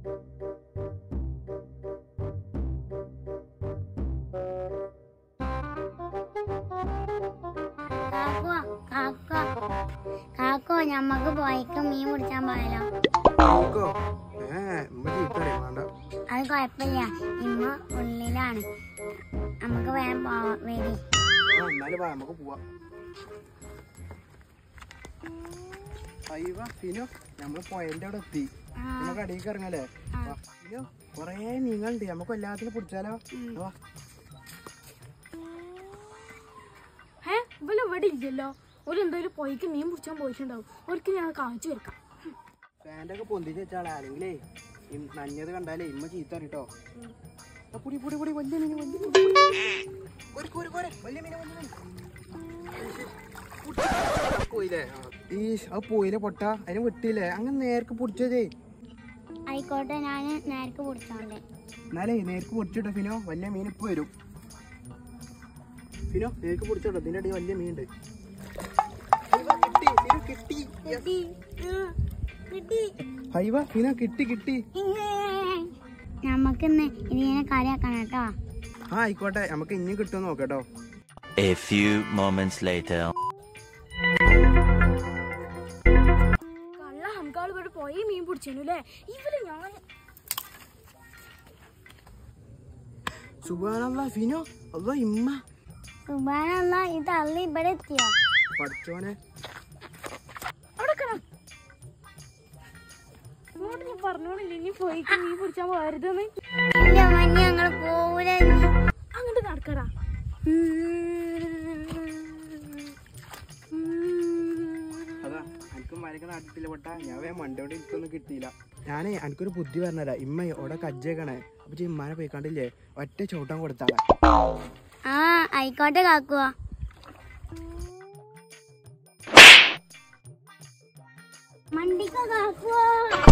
കാക്കോ കാക്കോ കാക്കോ ഞമ്മക്ക് പോയിക്ക് മീൻ പിടിച്ചാൻ പോയാലോ നോക്കോ ഏ ഉമ്മ ചീത്ത അറിയാം വേണ്ട അത് കുഴപ്പമില്ല ഇമ്മ ഉള്ളിലാണ് നമുക്ക് വേഗം പോവാം വരി ആ എന്നാലും വാ നമുക്ക് പോവാം അയ്യോ ഫിനോ നമ്മള് പോയതിന്റെ അവിടെ എത്തി ആ. നമുക്ക് അടിയിലേക്ക് ഇറങ്ങല്ലേ വാ. ഫിനോ കൊറേ മീനുണ്ട് നമുക്ക് എല്ലാത്തിനും പിടിച്ചാലോ വാ ഏ ഇവല് ഇവിടെ ഇല്ലല്ലോ ഒരു എന്തായാലും പോയിക്ക് മീൻ പിടിച്ചാൻ പോയിട്ടുണ്ടാവും ഒരിക്കൽ ഞാൻ കാണിച്ചു കൊടുക്കാം ഫാൻ്റെ പൊന്തിച്ച് വെച്ചാളെ അല്ലെങ്കിലേ ഈ നഞ്ഞത് കണ്ടാലേ ഇമ്മ ചീത്ത അറിട്ടോ പൊടി പൊടി പൊടി വലിയ മീന് വലിയ മീന് കോരി, കോരി, കോരി. വലിയ മീന് വലിയ മീന് പോയില്ലേ ആ. ഈ അത് പോയില്ലേ പൊട്ട അതിന് വിട്ടില്ലേ അങ്ങനെ നേർക്ക് പൊടിച്ചതേ ആയിക്കോട്ടെ ഞാൻ നേർക്ക് പിടിച്ചോണ്ടേ എന്നാലേ നേർക്ക് പൊടിച്ചിട്ടോ ഫിനോ വലിയ മീൻ ഇപ്പൊ വരും ഫിനോ നേർക്ക് പൊടിച്ചോട്ടോ ഇതിന്റെ അടി വലിയ മീൻ ഉണ്ട് കിട്ടി ഫിനോ കിട്ടി ഹൈവ ഫിനോ കിട്ടി കിട്ടി നമുക്കിന്ന് ഇതിനെ കളിയാക്കണം കേട്ടോ ആ ആയിക്കോട്ടെ നമുക്ക് ഇനിയും കിട്ടുമെന്ന് നോക്കട്ടോ A few moments later. കള്ള ഹംകാൾ ഇവിടെ പോയി മീൻ പിടിച്ചേനു അല്ലേ ഇവല് ഞാൻ സുബാനല്ല ഫിനോ അല്ല ഇമ്മ സുബാനല്ല ഇത് അള്ളി ഇവിടെ എത്തിയോ പഠിച്ചോനെ അവിടെ കാണാം ഇങ്ങോട്ട് ഞാൻ പറഞ്ഞോളില്ല ഇനി പോയിക്ക് മീൻ പിടിച്ചാൻ പോരുതെന്ന് ഇല്ല മഞ്ഞ ഞങ്ങൾ പോവില്ല അങ്ങോട്ട് നടക്കടാ അതാ എനിക്ക് മരക്ക് നാട്ടിട്ടില്ല പൊട്ട ഞാൻ വേഗം വണ്ടിയോടെ എനിക്കൊന്നും കിട്ടിയില്ല ഞാനേ എനിക്കൊരു ബുദ്ധി പറഞ്ഞുതരാം ഇമ്മ ഇവിടെ കജ്ജേക്കണേ അപ്പൊ ഇമ്മാനെ പോയിക്കാണ്ടില്ലേ ഒറ്റ ചവിട്ടാൻ കൊടുത്താളെ ആ ആയിക്കോട്ടെ കാക്കുവാ മണ്ടിക്കോ കാക്കുവാ